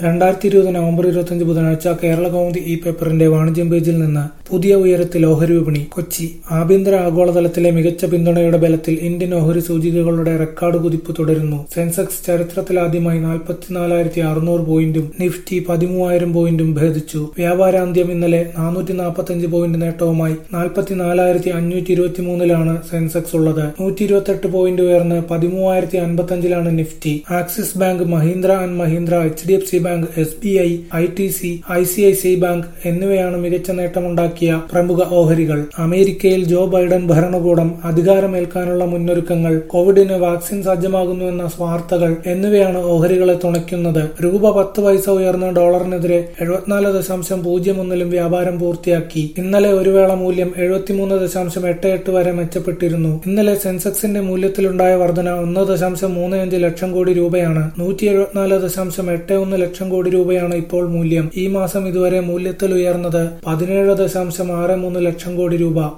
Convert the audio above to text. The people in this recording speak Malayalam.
രണ്ടായിരത്തി ഇരുപത് നവംബർ ഇരുപത്തിയഞ്ച് ബുധനാഴ്ച കേരള കൗമുദി ഇ പേപ്പറിന്റെ വാണിജ്യം പേജിൽ നിന്ന് പുതിയ ഉയരത്തിൽ ഓഹരി വിപണി കൊച്ചി ആഭ്യന്തര ആഗോളതലത്തിലെ മികച്ച പിന്തുണയുടെ ബലത്തിൽ ഇന്ത്യൻ ഓഹരി സൂചികകളുടെ റെക്കോർഡ് കുതിപ്പ് തുടരുന്നു സെൻസെക്സ് ചരിത്രത്തിലാദ്യമായി നാൽപ്പത്തിനാലായിരത്തി അറുന്നൂറ് പോയിന്റും നിഫ്റ്റി പതിമൂവായിരം പോയിന്റും ഭേദിച്ചു വ്യാപാരാന്ത്യം ഇന്നലെ നാനൂറ്റി നാൽപ്പത്തിയഞ്ച് പോയിന്റ് നേട്ടവുമായി നാൽപ്പത്തിനാലായിരത്തി അഞ്ഞൂറ്റി ഇരുപത്തിമൂന്നിലാണ് സെൻസെക്സ് ഉള്ളത് നൂറ്റി ഇരുപത്തെട്ട് പോയിന്റ് ഉയർന്ന് പതിമൂവായിരത്തി അൻപത്തഞ്ചിലാണ് Nifty Axis bank Mahindra and Mahindra H D F C bank S B I I T C I C I C bank എന്നിവയാണ് മികച്ച നേട്ടമുണ്ടാക്കിയ പ്രമുഖ ഓഹരികൾ അമേരിക്കയിൽ ജോ ബൈഡൻ ഭരണകൂടം അധികാരമേൽക്കാനുള്ള മുന്നൊരുക്കങ്ങൾ കോവിഡിന് വാക്സിൻ സജ്ജമാകുന്നുവെന്ന വാർത്തകൾ എന്നിവയാണ് ഓഹരികളെ തുണയ്ക്കുന്നത് രൂപ പത്ത് പൈസ ഉയർന്ന ഡോളറിനെതിരെ എഴുപത്തിനാല് ദശാംശം പൂജ്യം ഒന്നിലും വ്യാപാരം പൂർത്തിയാക്കി ഇന്നലെ ഒരു വേള മൂല്യം എഴുപത്തിമൂന്ന് ദശാംശം എട്ട് എട്ട് വരെ മെച്ചപ്പെട്ടിരുന്നു ഇന്നലെ സെൻസെക്സിന്റെ മൂല്യത്തിലുണ്ടായ വർധന ഒന്ന് ദശാംശം മൂന്ന് അഞ്ച് ലക്ഷം കോടി രൂപയാണ് നൂറ്റി എഴുപത്തിനാല് ദശാംശം എട്ട് ഒന്ന് ലക്ഷം കോടി രൂപയാണ് ഇപ്പോൾ മൂല്യം ഈ മാസം ഇതുവരെ മൂല്യത്തിൽ ഉയർന്നത് പതിനേഴ് ദശാംശം ആറ് മൂന്ന് ലക്ഷം കോടി രൂപ